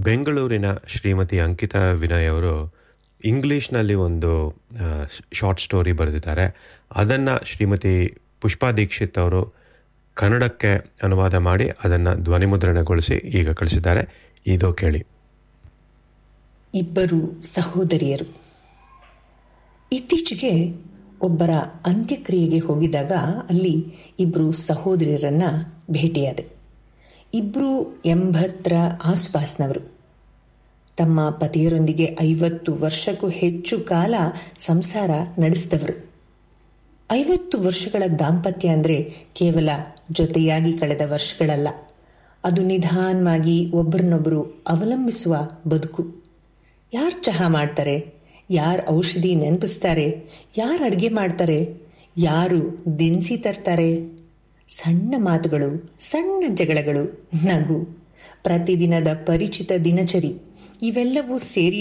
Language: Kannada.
ಬೆಂಗಳೂರಿನ ಶ್ರೀಮತಿ ಅಂಕಿತಾ ವಿನಯ್ ಅವರು ಇಂಗ್ಲೀಷ್ನಲ್ಲಿ ಒಂದು ಶಾರ್ಟ್ ಸ್ಟೋರಿ ಬರೆದಿದ್ದಾರೆ ಅದನ್ನು ಶ್ರೀಮತಿ ಪುಷ್ಪಾ ದೀಕ್ಷಿತ್ ಅವರು ಕನ್ನಡಕ್ಕೆ ಅನುವಾದ ಮಾಡಿ ಅದನ್ನು ಧ್ವನಿಮುದ್ರಣಗೊಳಿಸಿ ಈಗ ಕಳಿಸಿದ್ದಾರೆ ಇದು ಕೇಳಿ ಇಬ್ಬರು ಸಹೋದರಿಯರು ಇತ್ತೀಚೆಗೆ ಒಬ್ಬರ ಅಂತ್ಯಕ್ರಿಯೆಗೆ ಹೋಗಿದಾಗ ಅಲ್ಲಿ ಇಬ್ಬರು ಸಹೋದರಿಯರನ್ನ ಭೇಟಿಯಾದೆ ಇಬ್ಬರು ಎಂಬತ್ತರ ಆಸುಪಾಸ್ನವರು ತಮ್ಮ ಪತಿಯರೊಂದಿಗೆ ಐವತ್ತು ವರ್ಷಕ್ಕೂ ಹೆಚ್ಚು ಕಾಲ ಸಂಸಾರ ನಡೆಸಿದವರು ಐವತ್ತು ವರ್ಷಗಳ ದಾಂಪತ್ಯ ಅಂದರೆ ಕೇವಲ ಜೊತೆಯಾಗಿ ಕಳೆದ ವರ್ಷಗಳಲ್ಲ ಅದು ನಿಧಾನವಾಗಿ ಒಬ್ಬರನ್ನೊಬ್ಬರು ಅವಲಂಬಿಸುವ ಬದುಕು ಯಾರು ಚಹಾ ಮಾಡ್ತಾರೆ ಯಾರು ಔಷಧಿ ನೆನಪಿಸ್ತಾರೆ ಯಾರು ಅಡುಗೆ ಮಾಡ್ತಾರೆ ಯಾರು ದಿನಸಿ ತರ್ತಾರೆ ಸಣ್ಣ ಮಾತುಗಳು ಸಣ್ಣ ಜಗಳಗಳು ನಗು ಪ್ರತಿದಿನದ ಪರಿಚಿತ ದಿನಚರಿ ಇವೆಲ್ಲವೂ ಸೇರಿ